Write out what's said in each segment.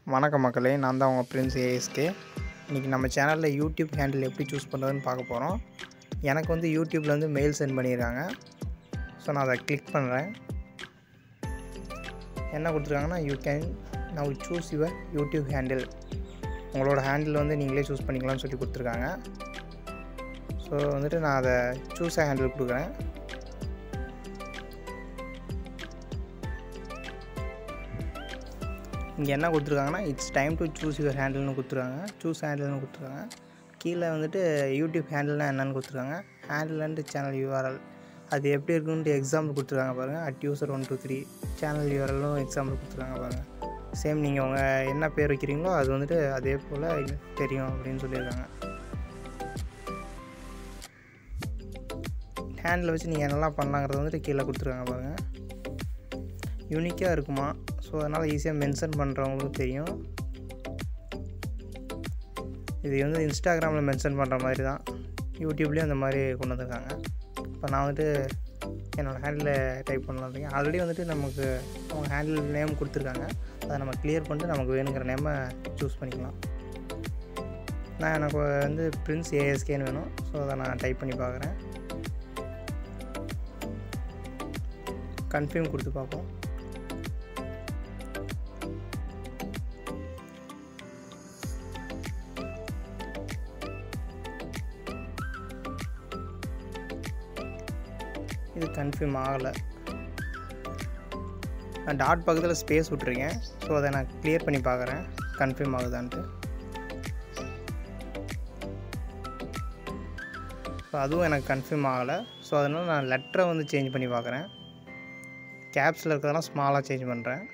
வணக்கம் மக்களே நான் தான் உங்கள் பிரின்ஸ் ஏஎஸ்கே இன்றைக்கி நம்ம சேனலில் யூடியூப் ஹேண்டில் எப்படி சூஸ் பண்ணுறதுன்னு பார்க்க போகிறோம் எனக்கு வந்து யூடியூப்பில் வந்து மெயில் சென்ட் பண்ணியிருக்காங்க ஸோ நான் அதை கிளிக் பண்ணுறேன் என்ன கொடுத்துருக்காங்கன்னா you can now choose your YouTube handle உங்களோட ஹேண்டில் வந்து நீங்களே சூஸ் பண்ணிக்கலாம்னு சொல்லி கொடுத்துருக்காங்க ஸோ வந்துட்டு நான் அதை சூஸ் ஹேண்டில் கொடுக்குறேன் இங்கே என்ன கொடுத்துருக்காங்கன்னா it's time to choose your ஹேண்டில்னு கொடுத்துருக்காங்க சூஸ் ஹேண்டில்னு கொடுத்துருக்காங்க கீழே வந்துட்டு யூடியூப் ஹேண்டில்னா என்னென்னு கொடுத்துருக்காங்க ஹேண்டில் அண்ட் சேனல் யூஆர்எல் அது எப்படி இருக்குன்ட்டு எக்ஸாம்பிள் கொடுத்துருக்காங்க பாருங்கள் at user one two three channel யூஆர்எல்லும் எக்ஸாம்பிள் கொடுத்துருக்காங்க பாருங்கள் சேம் நீங்கள் உங்கள் என்ன பேர் வைக்கிறீங்களோ அது வந்துட்டு அதே போல் தெரியும் அப்படின்னு சொல்லியிருக்காங்க ஹேண்டில் வச்சு நீங்கள் என்னெல்லாம் பண்ணலாங்கிறது வந்துட்டு கீழே கொடுத்துருக்காங்க பாருங்கள் யூனிக்காக இருக்குமா ஸோ அதனால் ஈஸியாக மென்ஷன் பண்ணுறவங்களுக்கும் தெரியும் இது வந்து இன்ஸ்டாகிராமில் மென்ஷன் பண்ணுற மாதிரி தான் யூடியூப்லேயும் அந்த மாதிரி கொண்டு வந்திருக்காங்க இப்போ நான் வந்துட்டு என்னோடய ஹேண்டில் டைப் பண்ணலாம் இருக்கேன் ஆல்ரெடி வந்துட்டு நமக்கு அவங்க ஹேண்டில் நேம் கொடுத்துருக்காங்க அதை நம்ம கிளியர் பண்ணிட்டு நமக்கு வேணுங்கிற நேமை சூஸ் பண்ணிக்கலாம் நான் எனக்கு வந்து பிரின்ஸ் ஏஎஸ்கேன்னு வேணும் ஸோ அதை நான் டைப் பண்ணி பார்க்குறேன் கன்ஃபார்ம் கொடுத்து பார்ப்போம் இது கன்ஃபார்ம் ஆகலை நான் டாட் பக்கத்தில் ஸ்பேஸ் விட்ருக்கேன் ஸோ அதை நான் கிளியர் பண்ணி பார்க்குறேன் கன்ஃபார்ம் ஆகுதான்ட்டு ஸோ அதுவும் எனக்கு கன்ஃபார்ம் ஆகலை ஸோ அதனால் நான் லெட்டரை வந்து சேஞ்ச் பண்ணி பார்க்குறேன் கேப்ஸில் இருக்கிறதெல்லாம் ஸ்மாலாக சேஞ்ச் பண்ணுறேன்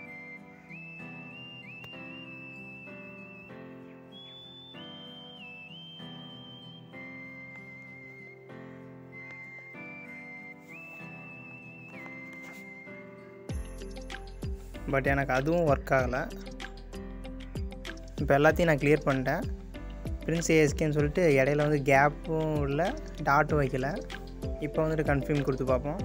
பட் எனக்கு அதுவும் ஒர்க் ஆகலை இப்போ எல்லாத்தையும் நான் கிளியர் பண்ணிட்டேன் பிரின்ஸ் ஏஎஸ்கேன்னு சொல்லிட்டு இடையில வந்து கேப்பும் இல்லை டாட்டும் வைக்கல இப்போ வந்துட்டு கன்ஃபார்ம் கொடுத்து பார்ப்போம்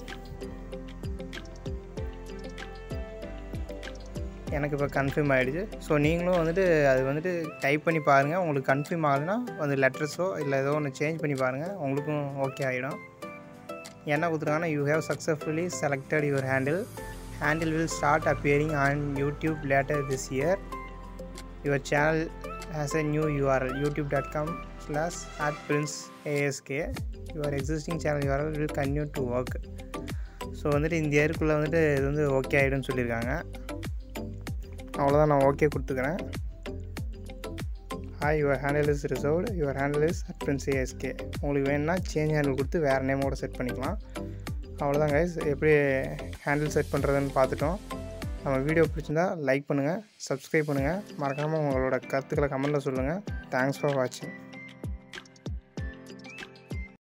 எனக்கு இப்போ கன்ஃபார்ம் ஆகிடுச்சு ஸோ நீங்களும் வந்துட்டு அது வந்துட்டு டைப் பண்ணி பாருங்கள் உங்களுக்கு கன்ஃபார்ம் ஆகுதுன்னா வந்து லெட்டர்ஸோ இல்லை ஏதோ ஒன்று சேஞ்ச் பண்ணி பாருங்கள் உங்களுக்கும் ஓகே ஆகிடும் என்ன கொடுத்துருக்காங்கன்னா you have successfully selected your handle handle will start appearing on YouTube later this year. Your channel has a new URL youtube.com slash at prince ask. Your existing channel URL will continue to work. So வந்துட்டு இந்த இயருக்குள்ளே வந்துட்டு இது வந்து okay ஆகிடும்னு சொல்லியிருக்காங்க அவ்வளோதான் நான் okay கொடுத்துக்கிறேன் hi your handle is reserved your handle is at prince ASK உங்களுக்கு வேணும்னா சேஞ்ச் ஹேண்டில் கொடுத்து வேறு நேமோட செட் பண்ணிக்கலாம் அவ்வளோதான் கைஸ் எப்படி ஹேண்டில் செட் பண்ணுறதுன்னு பார்த்துட்டோம் நம்ம வீடியோ பிடிச்சிருந்தா லைக் பண்ணுங்கள் சப்ஸ்கிரைப் பண்ணுங்கள் மறக்காமல் உங்களோட கருத்துக்களை கமெண்ட்டில் சொல்லுங்கள் தேங்க்ஸ் ஃபார் வாட்சிங்